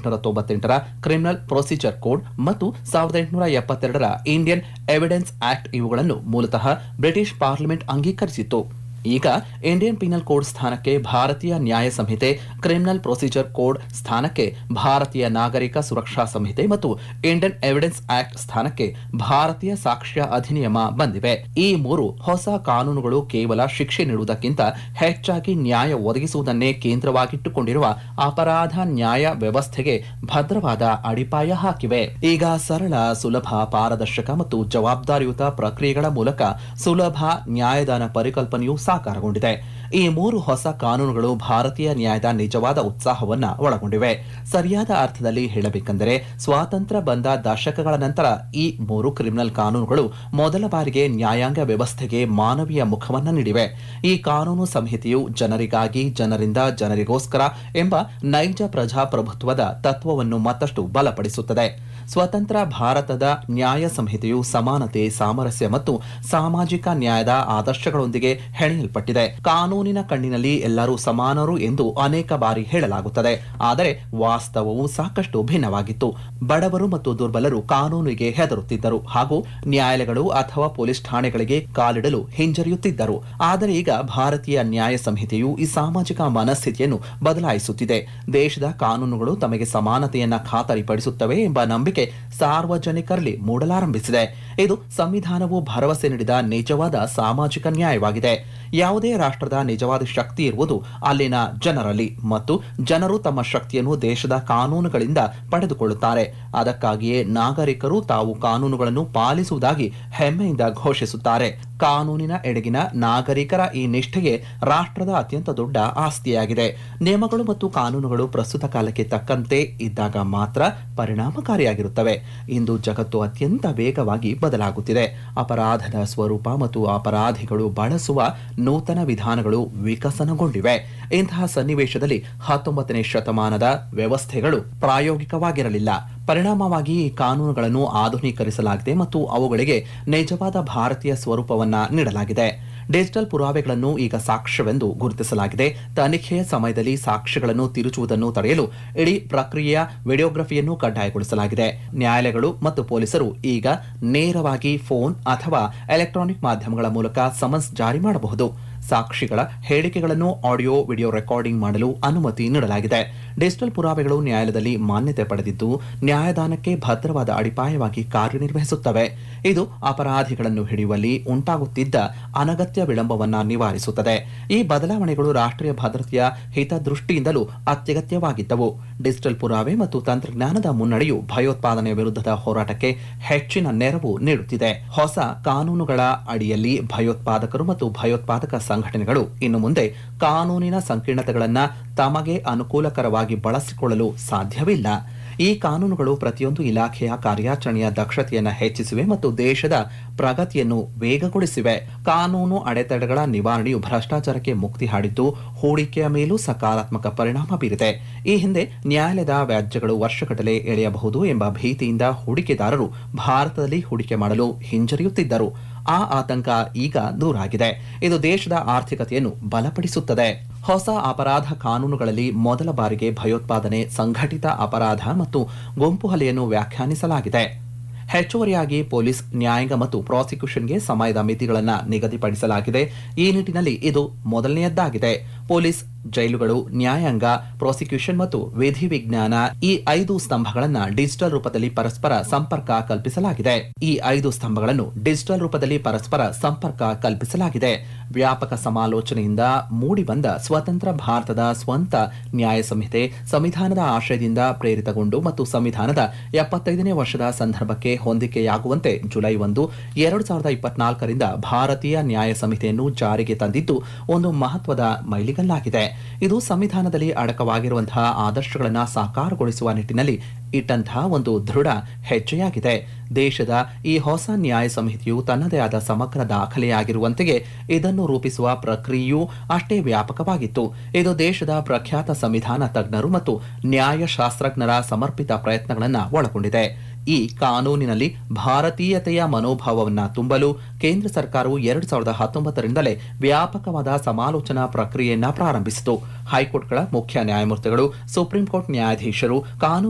ಎಂಟುನೂರ ತೊಂಬತ್ತೆಂಟರ criminal procedure code ಮತ್ತು ಸಾವಿರದ ಎಂಟುನೂರ ಎಪ್ಪತ್ತೆರಡರ ಇಂಡಿಯನ್ ಎವಿಡೆನ್ಸ್ ಆಕ್ಟ್ ಇವುಗಳನ್ನು ಮೂಲತಃ ಬ್ರಿಟಿಷ್ ಪಾರ್ಲಿಮೆಂಟ್ ಅಂಗೀಕರಿಸಿತ್ತು ಈಗ ಇಂಡಿಯನ್ ಪೀನಲ್ ಕೋಡ್ ಸ್ಥಾನಕ್ಕೆ ಭಾರತೀಯ ನ್ಯಾಯ ಸಂಹಿತೆ ಕ್ರಿಮಿನಲ್ ಪ್ರೊಸೀಜರ್ ಕೋಡ್ ಸ್ಥಾನಕ್ಕೆ ಭಾರತೀಯ ನಾಗರಿಕ ಸುರಕ್ಷಾ ಸಂಹಿತೆ ಮತ್ತು ಇಂಡಿಯನ್ ಎವಿಡೆನ್ಸ್ ಆಕ್ಟ್ ಸ್ಥಾನಕ್ಕೆ ಭಾರತೀಯ ಸಾಕ್ಷ್ಯ ಅಧಿನಿಯಮ ಬಂದಿವೆ ಈ ಮೂರು ಹೊಸ ಕಾನೂನುಗಳು ಕೇವಲ ಶಿಕ್ಷೆ ನೀಡುವುದಕ್ಕಿಂತ ಹೆಚ್ಚಾಗಿ ನ್ಯಾಯ ಒದಗಿಸುವುದನ್ನೇ ಕೇಂದ್ರವಾಗಿಟ್ಟುಕೊಂಡಿರುವ ಅಪರಾಧ ನ್ಯಾಯ ವ್ಯವಸ್ಥೆಗೆ ಭದ್ರವಾದ ಅಡಿಪಾಯ ಹಾಕಿವೆ ಈಗ ಸರಳ ಸುಲಭ ಪಾರದರ್ಶಕ ಮತ್ತು ಜವಾಬ್ದಾರಿಯುತ ಪ್ರಕ್ರಿಯೆಗಳ ಮೂಲಕ ಸುಲಭ ನ್ಯಾಯದಾನ ಪರಿಕಲ್ಪನೆಯು ಸಾಕಾರಗೊಂಡಿದೆ ಈ ಮೂರು ಹೊಸ ಕಾನೂನುಗಳು ಭಾರತೀಯ ನ್ಯಾಯದ ನಿಜವಾದ ಉತ್ಸಾಹವನ್ನ ಒಳಗೊಂಡಿವೆ ಸರಿಯಾದ ಅರ್ಥದಲ್ಲಿ ಹೇಳಬೇಕೆಂದರೆ ಸ್ವಾತಂತ್ರ್ಯ ಬಂದ ದಶಕಗಳ ನಂತರ ಈ ಮೂರು ಕ್ರಿಮಿನಲ್ ಕಾನೂನುಗಳು ಮೊದಲ ಬಾರಿಗೆ ನ್ಯಾಯಾಂಗ ವ್ಯವಸ್ಥೆಗೆ ಮಾನವೀಯ ಮುಖವನ್ನ ನೀಡಿವೆ ಈ ಕಾನೂನು ಸಂಹಿತೆಯು ಜನರಿಗಾಗಿ ಜನರಿಂದ ಜನರಿಗೋಸ್ಕರ ಎಂಬ ನೈಜ ಪ್ರಜಾಪ್ರಭುತ್ವದ ತತ್ವವನ್ನು ಮತ್ತಷ್ಟು ಬಲಪಡಿಸುತ್ತದೆ ಸ್ವತಂತ್ರ ಭಾರತದ ನ್ಯಾಯ ಸಂಹಿತೆಯು ಸಮಾನತೆ ಸಾಮರಸ್ಯ ಮತ್ತು ಸಾಮಾಜಿಕ ನ್ಯಾಯದ ಆದರ್ಶಗಳೊಂದಿಗೆ ಹೆಣೆಯಲ್ಪಟ್ಟಿದೆ ಕಾನೂನಿನ ಕಣ್ಣಿನಲ್ಲಿ ಎಲ್ಲರೂ ಸಮಾನರು ಎಂದು ಅನೇಕ ಬಾರಿ ಹೇಳಲಾಗುತ್ತದೆ ಆದರೆ ವಾಸ್ತವವು ಸಾಕಷ್ಟು ಭಿನ್ನವಾಗಿತ್ತು ಬಡವರು ಮತ್ತು ದುರ್ಬಲರು ಕಾನೂನಿಗೆ ಹೆದರುತ್ತಿದ್ದರು ಹಾಗೂ ನ್ಯಾಯಾಲಯಗಳು ಅಥವಾ ಪೊಲೀಸ್ ಠಾಣೆಗಳಿಗೆ ಕಾಲಿಡಲು ಹಿಂಜರಿಯುತ್ತಿದ್ದರು ಆದರೆ ಈಗ ಭಾರತೀಯ ನ್ಯಾಯ ಸಂಹಿತೆಯು ಈ ಸಾಮಾಜಿಕ ಮನಸ್ಥಿತಿಯನ್ನು ಬದಲಾಯಿಸುತ್ತಿದೆ ದೇಶದ ಕಾನೂನುಗಳು ತಮಗೆ ಸಮಾನತೆಯನ್ನ ಖಾತರಿಪಡಿಸುತ್ತವೆ ಎಂಬ ನಂಬಿಕೆ ಸಾರ್ವಜನಿಕರಲ್ಲಿ ಮೂಡಲಾರಂಭಿಸಿದೆ ಇದು ಸಂವಿಧಾನವು ಭರವಸೆ ನೀಡಿದ ನಿಜವಾದ ಸಾಮಾಜಿಕ ನ್ಯಾಯವಾಗಿದೆ ಯಾವುದೇ ರಾಷ್ಟ್ರದ ನಿಜವಾದ ಶಕ್ತಿ ಇರುವುದು ಅಲ್ಲಿನ ಜನರಲ್ಲಿ ಮತ್ತು ಜನರು ತಮ್ಮ ಶಕ್ತಿಯನ್ನು ದೇಶದ ಕಾನೂನುಗಳಿಂದ ಪಡೆದುಕೊಳ್ಳುತ್ತಾರೆ ಅದಕ್ಕಾಗಿಯೇ ನಾಗರಿಕರು ತಾವು ಕಾನೂನುಗಳನ್ನು ಪಾಲಿಸುವುದಾಗಿ ಹೆಮ್ಮೆಯಿಂದ ಘೋಷಿಸುತ್ತಾರೆ ಕಾನೂನಿನ ಎಡೆಗಿನ ನಾಗರಿಕರ ಈ ನಿಷ್ಠೆಗೆ ರಾಷ್ಟ್ರದ ಅತ್ಯಂತ ದೊಡ್ಡ ಆಸ್ತಿಯಾಗಿದೆ ನಿಯಮಗಳು ಮತ್ತು ಕಾನೂನುಗಳು ಪ್ರಸ್ತುತ ಕಾಲಕ್ಕೆ ತಕ್ಕಂತೆ ಇದ್ದಾಗ ಮಾತ್ರ ಪರಿಣಾಮಕಾರಿಯಾಗಿರುತ್ತವೆ ಇಂದು ಜಗತ್ತು ಅತ್ಯಂತ ವೇಗವಾಗಿ ಬದಲಾಗುತ್ತಿದೆ ಅಪರಾಧದ ಸ್ವರೂಪ ಮತ್ತು ಅಪರಾಧಿಗಳು ಬಳಸುವ ನೂತನ ವಿಧಾನಗಳು ವಿಕಸನಗೊಂಡಿವೆ ಇಂತಹ ಸನ್ನಿವೇಶದಲ್ಲಿ ಹತ್ತೊಂಬತ್ತನೇ ಶತಮಾನದ ವ್ಯವಸ್ಥೆಗಳು ಪ್ರಾಯೋಗಿಕವಾಗಿರಲಿಲ್ಲ ಪರಿಣಾಮವಾಗಿ ಈ ಕಾನೂನುಗಳನ್ನು ಆಧುನೀಕರಿಸಲಾಗಿದೆ ಮತ್ತು ಅವುಗಳಿಗೆ ನಿಜವಾದ ಭಾರತೀಯ ಸ್ವರೂಪವನ್ನ ನೀಡಲಾಗಿದೆ ಡಿಜಿಟಲ್ ಪುರಾವೆಗಳನ್ನು ಈಗ ಸಾಕ್ಷ್ಯವೆಂದು ಗುರುತಿಸಲಾಗಿದೆ ತನಿಖೆಯ ಸಮಯದಲ್ಲಿ ಸಾಕ್ಷ್ಯಗಳನ್ನು ತಿರುಚುವುದನ್ನು ತಡೆಯಲು ಇಡೀ ಪ್ರಕ್ರಿಯೆಯ ವಿಡಿಯೋಗ್ರಫಿಯನ್ನು ಕಡ್ಡಾಯಗೊಳಿಸಲಾಗಿದೆ ನ್ಯಾಯಾಲಯಗಳು ಮತ್ತು ಪೊಲೀಸರು ಈಗ ನೇರವಾಗಿ ಫೋನ್ ಅಥವಾ ಎಲೆಕ್ಟ್ರಾನಿಕ್ ಮಾಧ್ಯಮಗಳ ಮೂಲಕ ಸಮನ್ಸ್ ಜಾರಿ ಮಾಡಬಹುದು ಸಾಕ್ಷಿಗಳ ಹೇಳಿಕೆಗಳನ್ನು ಆಡಿಯೋ ವಿಡಿಯೋ ರೆಕಾರ್ಡಿಂಗ್ ಮಾಡಲು ಅನುಮತಿ ನೀಡಲಾಗಿದೆ ಡಿಜಿಟಲ್ ಪುರಾವೆಗಳು ನ್ಯಾಯಾಲಯದಲ್ಲಿ ಮಾನ್ಯತೆ ಪಡೆದಿದ್ದು ನ್ಯಾಯದಾನಕ್ಕೆ ಭದ್ರವಾದ ಅಡಿಪಾಯವಾಗಿ ಕಾರ್ಯನಿರ್ವಹಿಸುತ್ತವೆ ಇದು ಅಪರಾಧಿಗಳನ್ನು ಹಿಡಿಯುವಲ್ಲಿ ಉಂಟಾಗುತ್ತಿದ್ದ ಅನಗತ್ಯ ವಿಳಂಬವನ್ನ ನಿವಾರಿಸುತ್ತದೆ ಈ ಬದಲಾವಣೆಗಳು ರಾಷ್ಟ್ರೀಯ ಭದ್ರತೆಯ ಹಿತದೃಷ್ಟಿಯಿಂದಲೂ ಅತ್ಯಗತ್ಯವಾಗಿದ್ದವು ಡಿಜಿಟಲ್ ಪುರಾವೆ ಮತ್ತು ತಂತ್ರಜ್ಞಾನದ ಮುನ್ನಡೆಯು ಭಯೋತ್ಪಾದನೆ ವಿರುದ್ಧದ ಹೋರಾಟಕ್ಕೆ ಹೆಚ್ಚಿನ ನೆರವು ನೀಡುತ್ತಿದೆ ಹೊಸ ಕಾನೂನುಗಳ ಅಡಿಯಲ್ಲಿ ಭಯೋತ್ಪಾದಕರು ಮತ್ತು ಭಯೋತ್ಪಾದಕ ಸಂಘಟನೆಗಳು ಇನ್ನು ಮುಂದೆ ಕಾನೂನಿನ ಸಂಕೀರ್ಣತೆಗಳನ್ನು ತಮಗೆ ಅನುಕೂಲಕರವಾಗಿ ಬಳಸಿಕೊಳ್ಳಲು ಸಾಧ್ಯವಿಲ್ಲ ಈ ಕಾನೂನುಗಳು ಪ್ರತಿಯೊಂದು ಇಲಾಖೆಯ ಕಾರ್ಯಾಚರಣೆಯ ದಕ್ಷತೆಯನ್ನು ಹೆಚ್ಚಿಸಿವೆ ಮತ್ತು ದೇಶದ ಪ್ರಗತಿಯನ್ನು ವೇಗಗೊಳಿಸಿವೆ ಕಾನೂನು ಅಡೆತಡೆಗಳ ನಿವಾರಣೆಯು ಭ್ರಷ್ಟಾಚಾರಕ್ಕೆ ಮುಕ್ತಿ ಹಾಡಿದ್ದು ಹೂಡಿಕೆಯ ಮೇಲೂ ಸಕಾರಾತ್ಮಕ ಪರಿಣಾಮ ಬೀರಿದೆ ಈ ಹಿಂದೆ ನ್ಯಾಯಾಲಯದ ವ್ಯಾಜ್ಯಗಳು ವರ್ಷಗಟ್ಟಲೆ ಎಳೆಯಬಹುದು ಎಂಬ ಭೀತಿಯಿಂದ ಹೂಡಿಕೆದಾರರು ಭಾರತದಲ್ಲಿ ಹೂಡಿಕೆ ಮಾಡಲು ಹಿಂಜರಿಯುತ್ತಿದ್ದರು ಆ ಆತಂಕ ಈಗ ದೂರಾಗಿದೆ ಇದು ದೇಶದ ಆರ್ಥಿಕತೆಯನ್ನು ಬಲಪಡಿಸುತ್ತದೆ ಹೊಸ ಅಪರಾಧ ಕಾನೂನುಗಳಲ್ಲಿ ಮೊದಲ ಬಾರಿಗೆ ಭಯೋತ್ಪಾದನೆ ಸಂಘಟಿತ ಅಪರಾಧ ಮತ್ತು ಗುಂಪು ಹಲ್ಲೆಯನ್ನು ವ್ಯಾಖ್ಯಾನಿಸಲಾಗಿದೆ ಹೆಚ್ಚುವರಿಯಾಗಿ ಪೊಲೀಸ್ ನ್ಯಾಯಾಂಗ ಮತ್ತು ಪ್ರಾಸಿಕ್ಯೂಷನ್ಗೆ ಸಮಯದ ಮಿತಿಗಳನ್ನು ನಿಗದಿಪಡಿಸಲಾಗಿದೆ ಈ ನಿಟ್ಟಿನಲ್ಲಿ ಇದು ಮೊದಲನೆಯದ್ದಾಗಿದೆ ಪೊಲೀಸ್ ಜೈಲುಗಳು ನ್ಯಾಯಾಂಗ ಪ್ರಾಸಿಕ್ಯೂಷನ್ ಮತ್ತು ವಿಧಿ ವಿಜ್ಞಾನ ಈ ಐದು ಸ್ತಂಭಗಳನ್ನ ಡಿಜಿಟಲ್ ರೂಪದಲ್ಲಿ ಪರಸ್ಪರ ಸಂಪರ್ಕ ಕಲ್ಪಿಸಲಾಗಿದೆ ಈ ಐದು ಸ್ತಂಭಗಳನ್ನು ಡಿಜಿಟಲ್ ರೂಪದಲ್ಲಿ ಪರಸ್ಪರ ಸಂಪರ್ಕ ಕಲ್ಪಿಸಲಾಗಿದೆ ವ್ಯಾಪಕ ಸಮಾಲೋಚನೆಯಿಂದ ಮೂಡಿಬಂದ ಸ್ವತಂತ್ರ ಭಾರತದ ಸ್ವಂತ ನ್ಯಾಯ ಸಂಹಿತೆ ಸಂವಿಧಾನದ ಆಶಯದಿಂದ ಪ್ರೇರಿತಗೊಂಡು ಮತ್ತು ಸಂವಿಧಾನದ ಎಪ್ಪತ್ತೈದನೇ ವರ್ಷದ ಸಂದರ್ಭಕ್ಕೆ ಹೊಂದಿಕೆಯಾಗುವಂತೆ ಜುಲೈ ಒಂದು ಎರಡು ಸಾವಿರದ ಇಪ್ಪತ್ನಾಲ್ಕರಿಂದ ಭಾರತೀಯ ನ್ಯಾಯ ಸಂಹಿತೆಯನ್ನು ಜಾರಿಗೆ ತಂದಿದ್ದು ಒಂದು ಮಹತ್ವದ ಮೈಲಿಗಲ್ಲಾಗಿದೆ ಇದು ಸಂವಿಧಾನದಲ್ಲಿ ಅಡಕವಾಗಿರುವಂತಹ ಆದರ್ಶಗಳನ್ನು ಸಾಕಾರಗೊಳಿಸುವ ನಿಟ್ಟಿನಲ್ಲಿ ಇಟ್ಟಂತಹ ಒಂದು ದೃಢ ಹೆಜ್ಜೆಯಾಗಿದೆ ದೇಶದ ಈ ಹೊಸ ನ್ಯಾಯ ಸಂಹಿತೆಯು ತನ್ನದೇ ಆದ ಸಮಗ್ರ ದಾಖಲೆಯಾಗಿರುವಂತೆಯೇ ಇದನ್ನು ರೂಪಿಸುವ ಪ್ರಕ್ರಿಯೆಯೂ ಅಷ್ಟೇ ವ್ಯಾಪಕವಾಗಿತ್ತು ಇದು ದೇಶದ ಪ್ರಖ್ಯಾತ ಸಂವಿಧಾನ ತಜ್ಞರು ಮತ್ತು ನ್ಯಾಯಶಾಸ್ತ್ರಜ್ಞರ ಸಮರ್ಪಿತ ಪ್ರಯತ್ನಗಳನ್ನು ಒಳಗೊಂಡಿದೆ ಈ ಕಾನೂನಿನಲ್ಲಿ ಭಾರತೀಯತೆಯ ಮನೋಭಾವವನ್ನ ತುಂಬಲು ಕೇಂದ್ರ ಸರ್ಕಾರವು ಎರಡು ಸಾವಿರದ ಹತ್ತೊಂಬತ್ತರಿಂದಲೇ ವ್ಯಾಪಕವಾದ ಸಮಾಲೋಚನಾ ಪ್ರಕ್ರಿಯೆಯನ್ನ ಪ್ರಾರಂಭಿಸಿತು ಹೈಕೋರ್ಟ್ಗಳ ಮುಖ್ಯ ನ್ಯಾಯಮೂರ್ತಿಗಳು ಸುಪ್ರೀಂ ಕೋರ್ಟ್ ನ್ಯಾಯಾಧೀಶರು ಕಾನೂನು